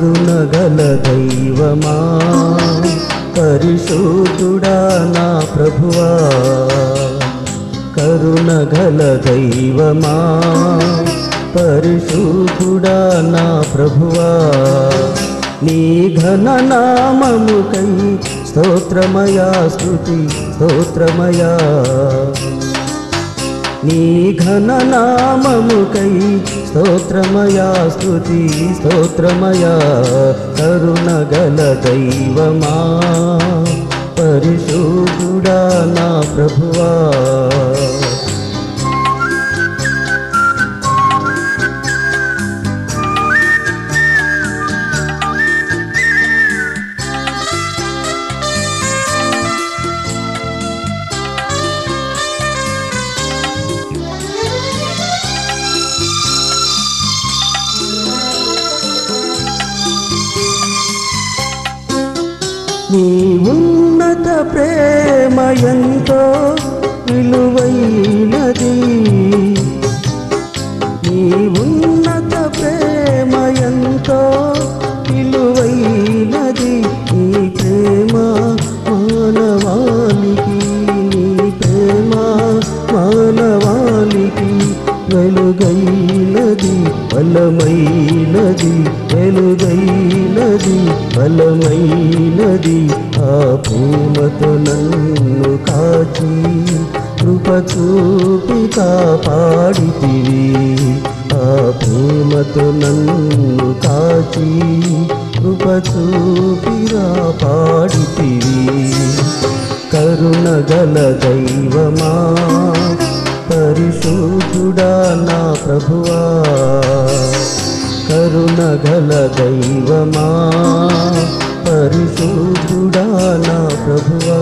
కరుణగల దైవమా పరిశుద్ధుడా నా ప్రభువా కరుణగల దైవమా పరిశుద్ధుడా నా ప్రభువా నీ ఘన నామముకై స్తోత్రమయా స్తుతి స్తోత్రమయా నీ ఘన నామముకై స్తోత్రమయా స్తుతి స్తోత్రమయా కరుణగల దైవమా పరిశుద్ధుడా నా ప్రభువా నీ ఉన్నత ప్రేమ ఎంతో విలువైనది నీ ఉన్నత ప్రేమ ఎంతో విలువైనది నీ ప్రేమ మానవానికి నీ ప్రేమ మానవానికి వెలుగైనది బలమైనది వెలుగైనది బలమైనది ఆ ప్రేమతో నన్ను కాచి కృప చూపి కాపాడితివి ఆ ప్రేమతో నన్ను కాచి కృప చూపి కాపాడితివి కరుణగల దైవమా పరిశుద్ధుడా నా ప్రభువా కరుణగల దైవమా పరిశుద్ధుడా నా ప్రభువా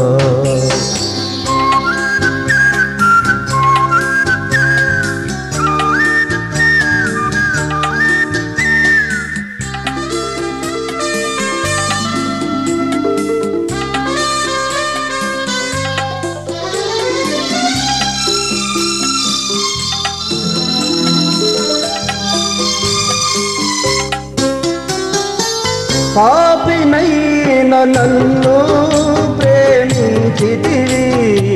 పాపినైన నన్ను ప్రేమించితివి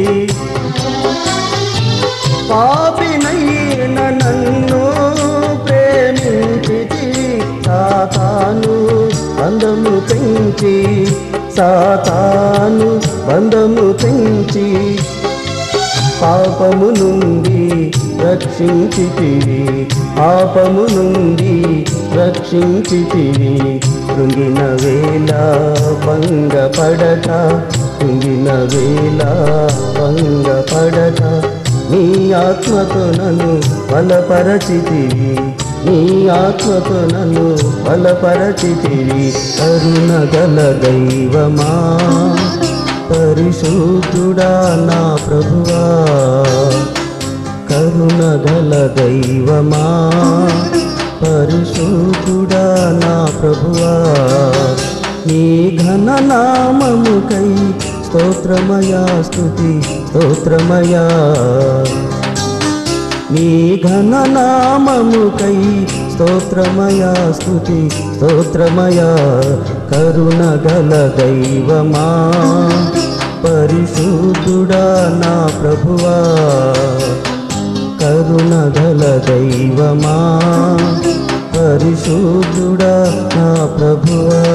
పాపినైన నన్ను ప్రేమించితివి సాతాను బంధము పెంచి సాతాను బంధము పెంచి పాపము నుండి రక్షించితివి పాపము నుండి రక్షించితివి కృంగిన వేళ భంగపడట కృంగిన వేళ భంగపడట నీ ఆత్మతో నన్ను బలపరచితివి నీ ఆత్మతో నన్ను బలపరచితివి కరుణగల దైవమా పరిశుద్ధుడా నా ప్రభువా కరుణగల దైవమా పరిశుద్ధుడా నా ప్రభువా నీ ఘన నామముకై స్తోత్రమయా స్తుతి స్తోత్రమయా నీ ఘన నామముకై స్తోత్రమయా స్తుతి స్తోత్రమయా కరుణగల దైవమా పరిశుద్ధుడా నా ప్రభువా కరుణగల దైవమా పరిశుద్ధుడా నా ప్రభువా